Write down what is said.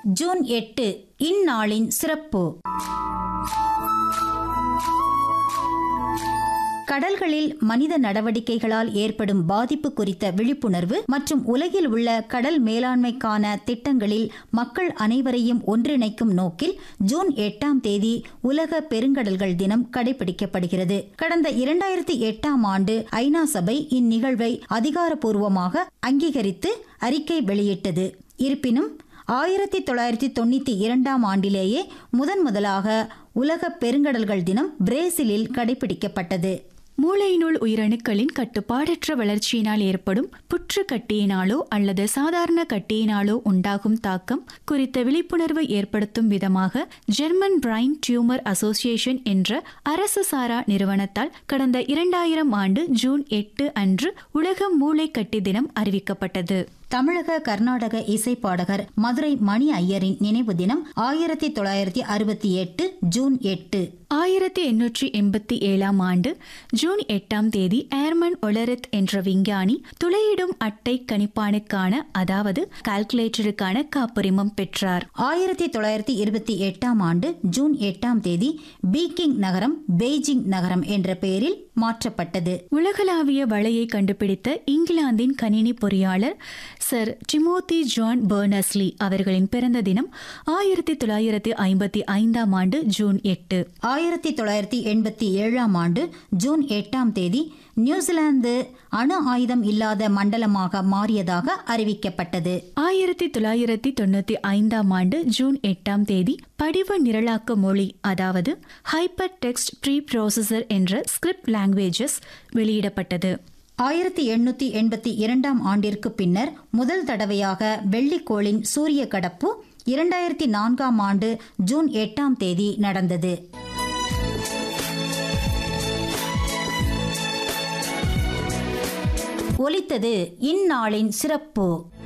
June எட்டு இந்நாளின் சிறப்பு கடல்களில் மனித நடவடிக்கைகளால் ஏற்படும் பாதிப்பு குறித்த விழிப்புணர்வு மற்றும் உலகில் உள்ள கடல் மேலாண்மைக்கான திட்டங்களில் மக்கள் அனைவரையும் ஒன்றிணைக்கும் நோக்கில் ஜூன் எட்டாம் தேதி உலக பெருங்கடல்கள் தினம் கடைபிடிக்கப்படுகிறது கடந்த இரண்டாயிரத்தி எட்டாம் ஆண்டு ஐநா சபை இந்நிகழ்வை அதிகாரப்பூர்வமாக அங்கீகரித்து அறிக்கை வெளியிட்டது இருப்பினும் ஆயிரத்தி தொள்ளாயிரத்தி தொண்ணூத்தி இரண்டாம் ஆண்டிலேயே முதன் முதலாக உலக பெருங்கடல்கள் தினம் பிரேசிலில் கடைபிடிக்கப்பட்டது மூளையினுள் உயிரணுக்களின் கட்டுப்பாடற்ற வளர்ச்சியினால் ஏற்படும் புற்று கட்டியினாலோ அல்லது சாதாரண கட்டியினாலோ உண்டாகும் தாக்கம் குறித்த விழிப்புணர்வு ஏற்படுத்தும் விதமாக ஜெர்மன் பிரைன் டியூமர் அசோசியேஷன் என்ற அரசு சாரா நிறுவனத்தால் கடந்த இரண்டாயிரம் ஆண்டு ஜூன் எட்டு அன்று உலக மூளை கட்டி தினம் அறிவிக்கப்பட்டது தமிழக கர்நாடக இசைப்பாடகர் மதுரை மணி ஐயரின் நினைவு தினம் ஆயிரத்தி தொள்ளாயிரத்தி அறுபத்தி எட்டு ஜூன் எட்டு ஆயிரத்தி எண்ணூற்றி எண்பத்தி ஏழாம் ஆண்டு ஜூன் எட்டாம் தேதி ஏர்மன் ஒலரித் என்ற விஞ்ஞானி துளையிடும் அட்டை கணிப்பானுக்கான அதாவது கால்குலேட்டருக்கான காப்புரிமம் பெற்றார் ஆயிரத்தி தொள்ளாயிரத்தி இருபத்தி எட்டாம் ஆண்டு ஜூன் எட்டாம் தேதி பீக்கிங் நகரம் பெய்ஜிங் நகரம் என்ற பெயரில் மாற்றப்பட்டது உலகளாவிய வலையை கண்டுபிடித்த இங்கிலாந்தின் கணினி பொறியாளர் சர் டிமோதி ஜான் பெர்னஸ்லி அவர்களின் பிறந்த தினம் ஆயிரத்தி தொள்ளாயிரத்தி ஐம்பத்தி ஐந்தாம் ஆண்டு ஜூன் எட்டு ஆயிரத்தி தொள்ளாயிரத்தி எண்பத்தி ஏழாம் ஆண்டு ஜூன் எட்டாம் தேதி நியூசிலாந்து அணு ஆயுதம் இல்லாத மண்டலமாக மாறியதாக அறிவிக்கப்பட்டது ஆயிரத்தி தொள்ளாயிரத்தி தொண்ணூத்தி ஐந்தாம் ஆண்டு ஜூன் எட்டாம் தேதி படிவ நிரலாக்க மொழி அதாவது ஹைப்பர் டெக்ஸ்ட் ப்ரீ ப்ராசஸர் என்ற ஸ்கிரிப்ட் லாங்குவேஜஸ் வெளியிடப்பட்டது ஆயிரத்தி எண்ணூத்தி எண்பத்தி இரண்டாம் ஆண்டிற்கு பின்னர் முதல் தடவையாக வெள்ளிக்கோளின் சூரிய கடப்பு இரண்டாயிரத்தி நான்காம் ஆண்டு ஜூன் எட்டாம் தேதி நடந்தது ஒலித்தது இந்நாளின் சிறப்பு